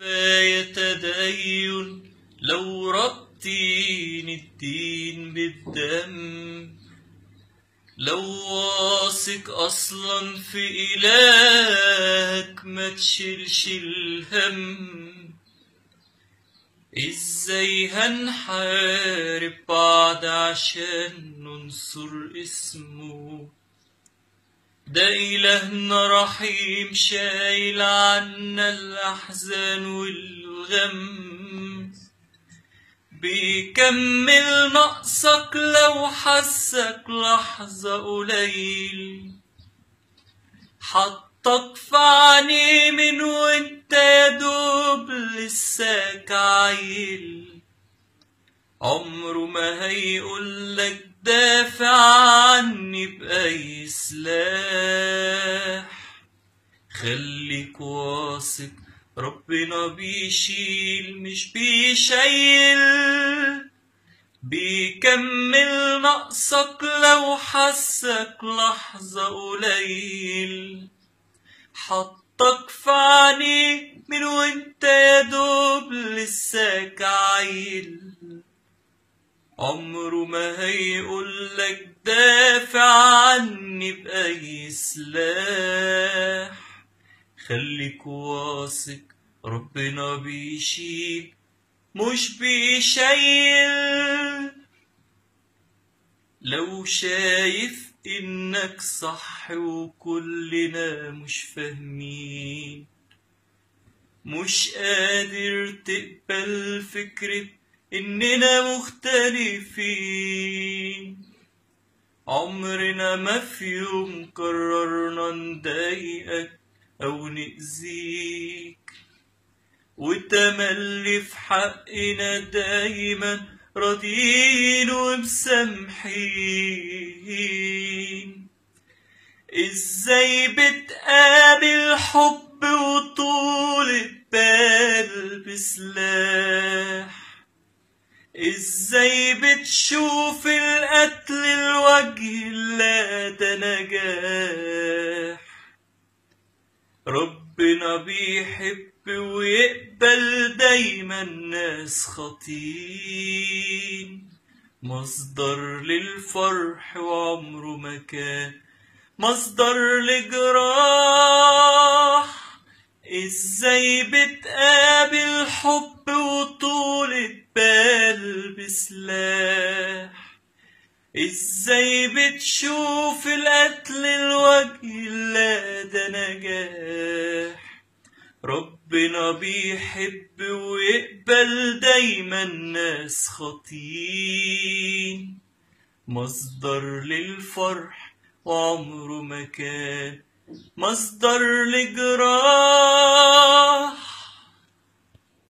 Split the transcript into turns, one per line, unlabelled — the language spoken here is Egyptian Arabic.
كفاية تدين لو ربطين الدين بالدم لو واثق اصلا في الهك ما تشيلش الهم ازاي هنحارب بعض عشان ننصر اسمه ده إلهنا رحيم شايل عنا الأحزان والغم بيكمل نقصك لو حسك لحظة قليل حطك في عينيه من وانت يا دوب لساك عيل عمره ما هيقولك دافع عني بأي سلاح خليك واثق ربنا بيشيل مش بيشيل بيكمل نقصك لو حسك لحظة قليل حطك في عينيه من وانت يا دوب لساك عيل عمره ما هيقولك دافع عني بأي سلاح خليك واثق ربنا بيشيل مش بيشيل لو شايف انك صح وكلنا مش فاهمين مش قادر تقبل فكرة اننا مختلفين عمرنا ما في يوم قررنا نضايقك او نأذيك وتملي في حقنا دايما راضيين ومسامحين ازاي بتقابل حب وطولة بال بسلاح ازاي بتشوف القتل الوجه لا ده نجاح ربنا بيحب ويقبل دايما ناس خاطين مصدر للفرح وعمره ما كان مصدر لجراح ازاي بتقابل حب وطولة بال بسلاح ازاي بتشوف القتل الوجه لا ده نجاح ربنا بيحب ويقبل دايما ناس خاطين مصدر للفرح وعمره ما كان مصدر لجراح